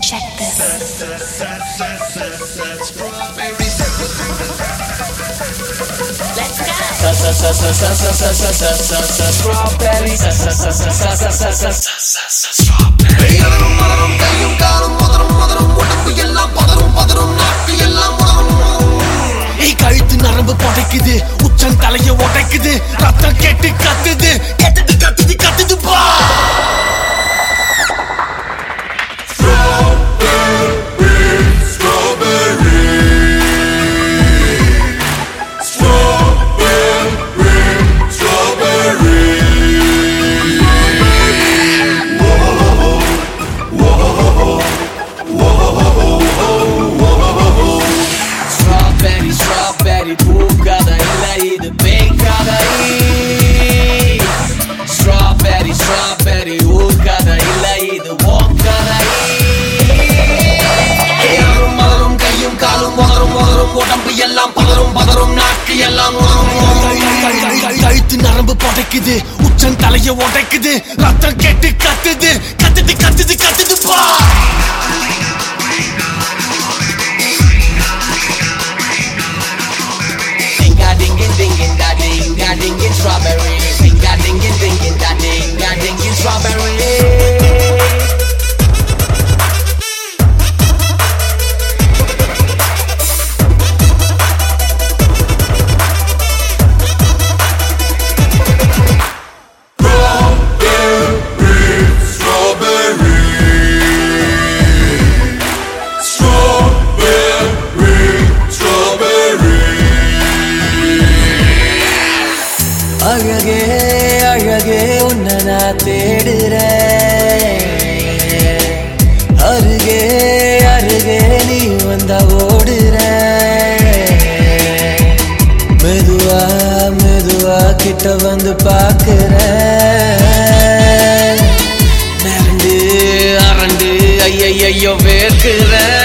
Check this. Let's go. பெயரும் மலரும் கையும் காலும் முதரும் முதரும் உடம்பு எல்லாம் பதரும் பதரும் நாக்கு எல்லாம் உதரும் ஏய் கழுத்து நரம்பு புடைக்குது உச்சன் தலைய உடைக்குது ரத்தம் கெட்டு கத்துது கத்துது கத்துது கத்துது பா Strawberry, strawberry, பூக்காத இல்ல இது பேய்க்காத Strawberry, strawberry, ஊக்காத இல்ல இது ஓக்காத பெயரும் மலரும் கையும் காலும் முதரும் முதரும் உடம்பு எல்லாம் பதரும் பதரும் நாக்கு எல்லாம் உதரும் கழுத்து நரம்பு புடைக்குது உச்சன் தலைய உடைக்குது ரத்தம் கெட்டு கத்துது கத்துது கத்துது கத்துது பா Ding a ding a ding a da ding a ding a strawberry Ding a ding a ding a da ding a ding a strawberry அழகே அழகே உன்னை நான் தேடுறேன் அருகே அருகே நீ வந்தா ஓடுற மெதுவா மெதுவா கிட்ட வந்து பாக்குற மிரண்டு அரண்டு ஐயையோ வேர்க்கிறேன்